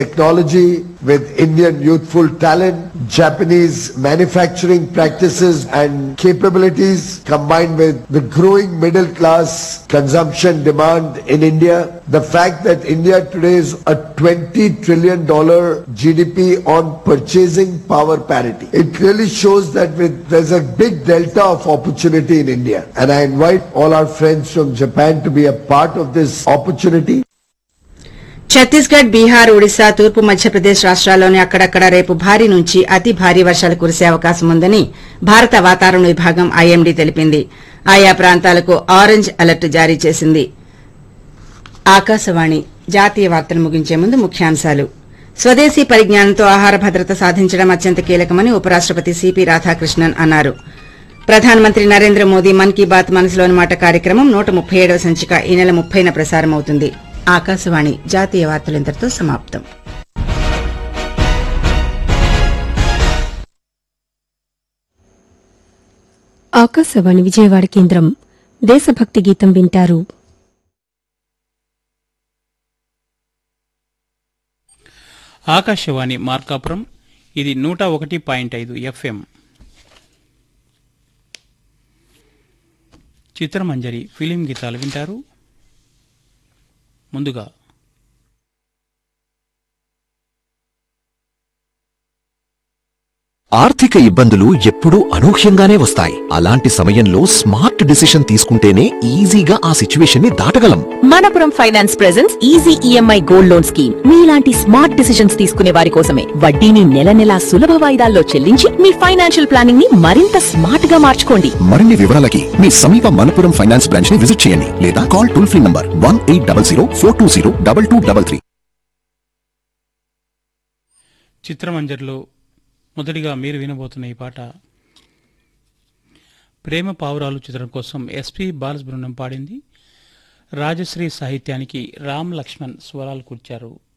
technology with Indian youthful talent, Japanese manufacturing practices and capabilities combined with the growing middle class consumption demand in India. The fact that India today is a 20 trillion dollar GDP on purchasing power parity. It really shows that with, there's a big delta of opportunity in India. And I invite all our friends from Japan to be a part of this opportunity. Chhattisgarh Bihar Odisha తూర్పు మధ్యప్రదేశ్ రాష్ట్రాల్లోని అక్కడక్కడ రేపు భారీ నుంచి అతి భారీ వర్షాలు కురిసే అవకాశం ఉందని భారత వాతావరణ విభాగం ఐఎండీ తెలిపింది ఆయా ప్రాంతాలకు ఆరెంజ్ అలర్ట్ జారీ చేసింది ఆకాశవాణి జాతీయ వార్తలు ముగించే ముందు ముఖ్యాంశాలు స్వదేశీ పరిజ్ఞానంతో ఆహార భద్రత సాధించడం అత్యంత కీలకమని ఉపరాష్టపతి సిపి రాధాకృష్ణన్ అన్నారు ప్రధానమంత్రి నరేంద్ర మోదీ మన్ కీ బాత్ మనసులోని మాట కార్యక్రమం నూట ముప్పై ఏడవ సంచిక ఈ నెల ముప్పైన ప్రసారమవుతుంది ఆకాశవాణి జాతీయ వార్తలు ఇంతటితో సమాప్తం ఆకాశవాణి విజయవాడ కేంద్రం దేశభక్తి గీతం వింటారు ఆకాశవాణి మార్కాపురం ఇది నూట ఒకటి పాయింట్ ఐదు ఎఫ్ఎం చిత్రమంజరి ఫిలిం గీతాలు వింటారు ముందుగా ఆర్థిక ఇబ్బందులు ఎప్పుడూ అనూహ్యంగానే వస్తాయి అలాంటి సమయంలో స్మార్ట్ డిసిషన్ తీసుకుంటేనే ఈజీగా ఆ సిచ్యువేషన్ ని దాటగలం Manappuram finance presence easy EMI gold loan scheme మీలాంటి స్మార్ట్ డిసిషన్స్ తీసుకునే వారి కోసమే వడ్డీని నెల నెలా సులభ వాయిదాల్లో చెల్లించి మీ ఫైనాన్షియల్ ప్లానింగ్ ని మరింత స్మార్ట్ గా మార్చుకోండి మరిన్ని వివరాలకి మీ సమీప మనపురం ఫైనాన్స్ బ్రాంచ్ ని విజిట్ చేయండి లేదా call toll free number one eight double zero four two zero double two double three చిత్రమంజరిలో మొదటిగా మీరు వినబోతున్న ఈ పాట ప్రేమ పావురాలు చిత్రం కోసం ఎస్పి బాలసుబ్రహ్మణ్యం పాడింది రాజశ్రీ సాహిత్యానికి రామ్ లక్ష్మణ్ స్వరాలు కూర్చారు